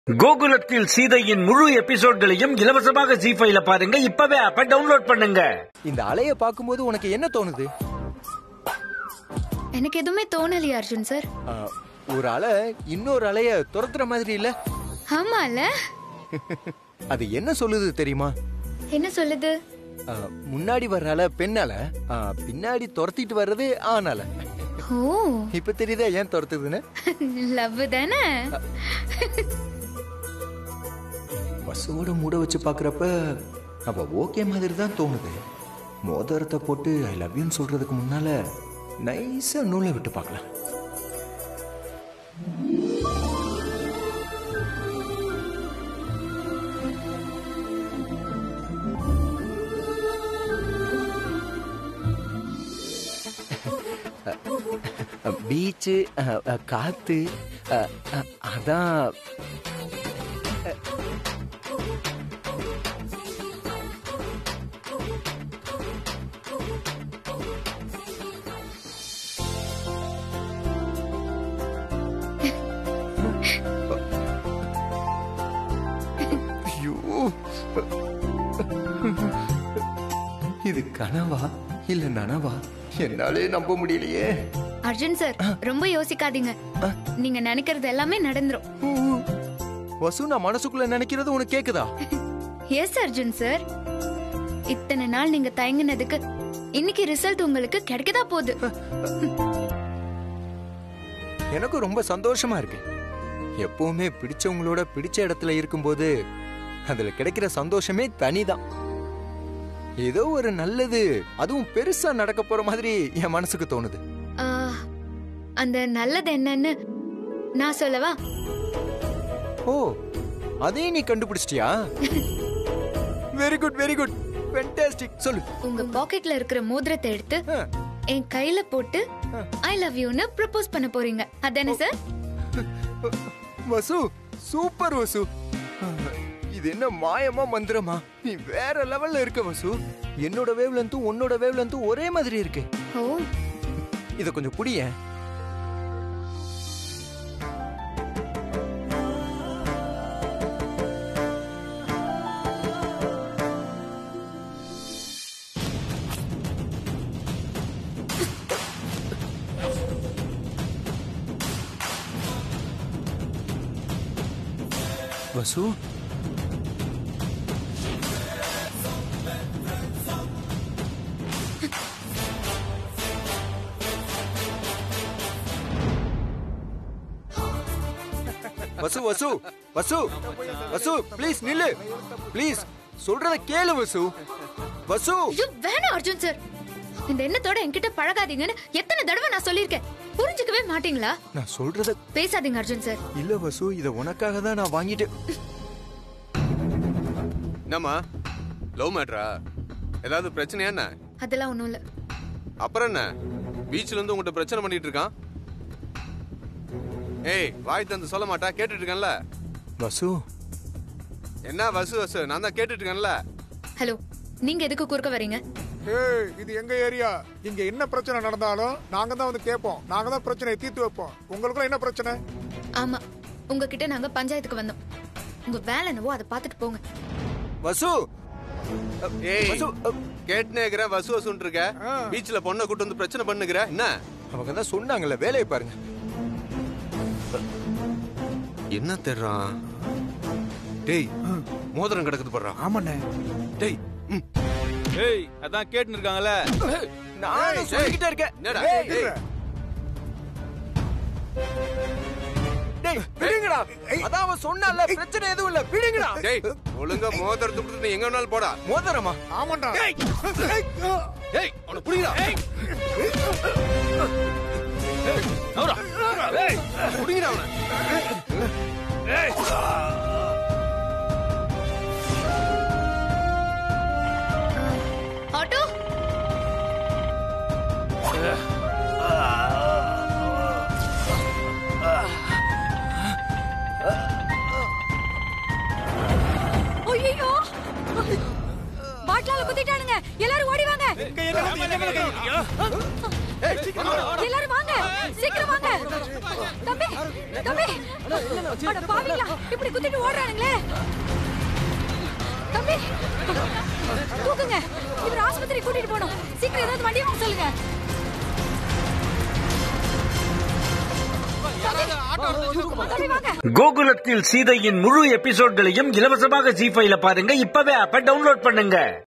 கோகுலத்தில் சீதையின் முழு எபிசோட்களையும் இலவசமாக ஜி ஃபைல பாருங்க இப்பவே ஆப்ப டவுன்லோட் பண்ணுங்க இந்த அலைய பாக்கும்போது உனக்கு என்ன தோணுது எனக்கு எதுவுமே தோணலையா அர்ஜுன் சார் ஆ, ஒரு அலை இன்னொரு அலைய துரத்துற மாதிரி இல்ல ஆமால அது என்ன சொல்லுது தெரியுமா என்ன சொல்லுது ஆ, முன்னாடி வர்ற அலை பெண் அலை ஆ, பின்னாடி துரத்திட்டு வர்றது ஆண் அலை ஓ இப்ப தெரியுதா ஏன் துரத்துதுன்னு லவ் தானே பஸ்ஸோட மூட வச்சு பாக்குறப்ப அவ ஓகே மாதிரி தான் தோணுது மோதிரத்தை போட்டு ஐ லவ் யூன்னு சொல்றதுக்கு முன்னால நைஸா நூலை விட்டு பார்க்கலாம் பீச்சு காத்து அ, அ, அதான் ஐயோ இது கனவா இல்ல நனவா என்னாலே நம்ப முடியலையே அர்ஜுன் சார் ரொம்ப யோசிக்காதீங்க நீங்க நினைக்கிறது எல்லாமே நடந்துரும் ஊ. வசு நான் மனசுக்குள்ள நினைக்கிறது உனக்கு கேக்குதா எஸ் அர்ஜுன் சார் இத்தனை நாள் நீங்க தயங்குனதுக்கு இன்னைக்கு ரிசல்ட் உங்களுக்கு கிடைக்கதா போகுது எனக்கும் ரொம்ப சந்தோஷமா இருக்கு எப்பவுமே பிடிச்சவங்களோட பிடிச்ச இடத்துல இருக்கும்போது அதுல கிடைக்கிற சந்தோஷமே தனிதான் ஏதோ ஒரு நல்லது அதுவும் பெருசா நடக்க போற மாதிரி என் மனசுக்கு தோணுது ஆ, அந்த நல்லது என்னன்னு நான் சொல்லவா ஓ அதையும் நீ கண்டுபிடிச்சிட்டியா very good very good fantastic சொல்லு உங்க பாக்கெட்ல இருக்கிற மோதிரத்தை எடுத்து ஆ, என் கையில போட்டு ஐ லவ் யூன்னு ப்ரப்போஸ் பண்ண போறீங்க அதானே சார் வசு சூப்பர் வசு இது என்ன மாயமா மந்திரமா நீ வேற லெவல்ல இருக்க வசு என்னோட வேவ் லென்த்தும் உன்னோட வேவ் லென்த்தும் ஒரே மாதிரி இருக்கு ஓ இத கொஞ்சம் புடிய வசு வசு வசு வசு வசு ப்ளீஸ் நில்லு ப்ளீஸ் சொல்றத கேளு வசு வசு ஐயோ வேணாம் அர்ஜுன் சார் இந்த எண்ணத்தோட என்கிட்ட பழகாதீங்கன்னு எத்தனை தடவை நான் சொல்லியிருக்கேன் புரிஞ்சுக்கவே மாட்டீங்களா நான் சொல்றத பேசாதீங்க அர்ஜுன் சார் இல்ல வசு இத உனக்காக தான் நான் வாங்கிட்டு என்னம்மா லவ் மேட்ரா ஏதாவது பிரச்சனையா என்ன அதெல்லாம் ஒண்ணும் இல்ல அப்புறம் என்ன பீச்ல இருந்து உங்ககிட்ட பிரச்சனை பண்ணிட்டு இருக்கான் ஏய் வாய் தந்து சொல்ல மாட்டா கேட்டுட்டு இருக்கேன்ல வசு என்ன வசு வசு நான் தான் கேட்டுட்டு இருக்கேன்ல ஹலோ நீங்க எதுக்கு குறுக்க வரீங்க ஏய் இது எங்க ஏரியா இங்க என்ன பிரச்சனை நடந்தாலும் நாங்க தான் வந்து கேட்போம் நாங்க தான் பிரச்சனையை தீர்த்து வைப்போம் உங்களுக்குள்ள என்ன பிரச்சனை ஆமா உங்ககிட்ட நாங்க பஞ்சாயத்துக்கு வந்தோம் உங்க வேலை என்னவோ அதை பார்த்துட்டு போங்க வசு ஏய் வசு அ, கேட்டுனே இருக்கிற வசு வசுன்னு இருக்க பீச்ல பொண்ணை கூட்டு வந்து பிரச்சனை பண்ணுகிற என்ன அவங்க தான் சொன்னாங்கல்ல வேலையை பாருங்க என்ன தெர்றான் டேய் மோதிரம் கிடக்குது படுறான் ஆமாண்ணே டேய் ம். ஏய் அதான் கேட்டுன்னு இருக்காங்கல்ல நான் சொல்லிக்கிட்டே இருக்கேன் என்னடா ஏய், டேய் டேய் விடுங்கடா அதான் அவன் சொன்னான்ல பிரச்சனை எதுவும் இல்ல விடுங்கடா டேய் ஒழுங்கா மோதிரத்தை கொடுத்துட்டு நீ எங்க வேணாலும் போடா மோதிரமா ஆமாண்டா டேய் அவனை புடிங்கடா நவுரா ஏய் புடிங்கடா அவனை ஆட்டோ ஐயோ பாட்டிலால குத்திட்டானுங்க எல்லாரும் ஓடி வாங்க எல்லாரும் வாங்க சீக்கிரம் வாங்க தம்பி தம்பி அட பாவிங்களா இப்படி குத்திட்டு ஓடுறானுங்களே தம்பி தூக்குங்க இவர் ஆஸ்பத்திரி கூட்டிட்டு போகணும் சீக்கிரம் ஏதாவது வண்டி வாங்க சொல்லுங்க தம்பி வாங்க கோகுலத்தில் சீதையின் முழு எபிசோட்களையும் இலவசமாக ஜி ஃபைல பாருங்க இப்பவே ஆப்ப டவுன்லோட் பண்ணுங்க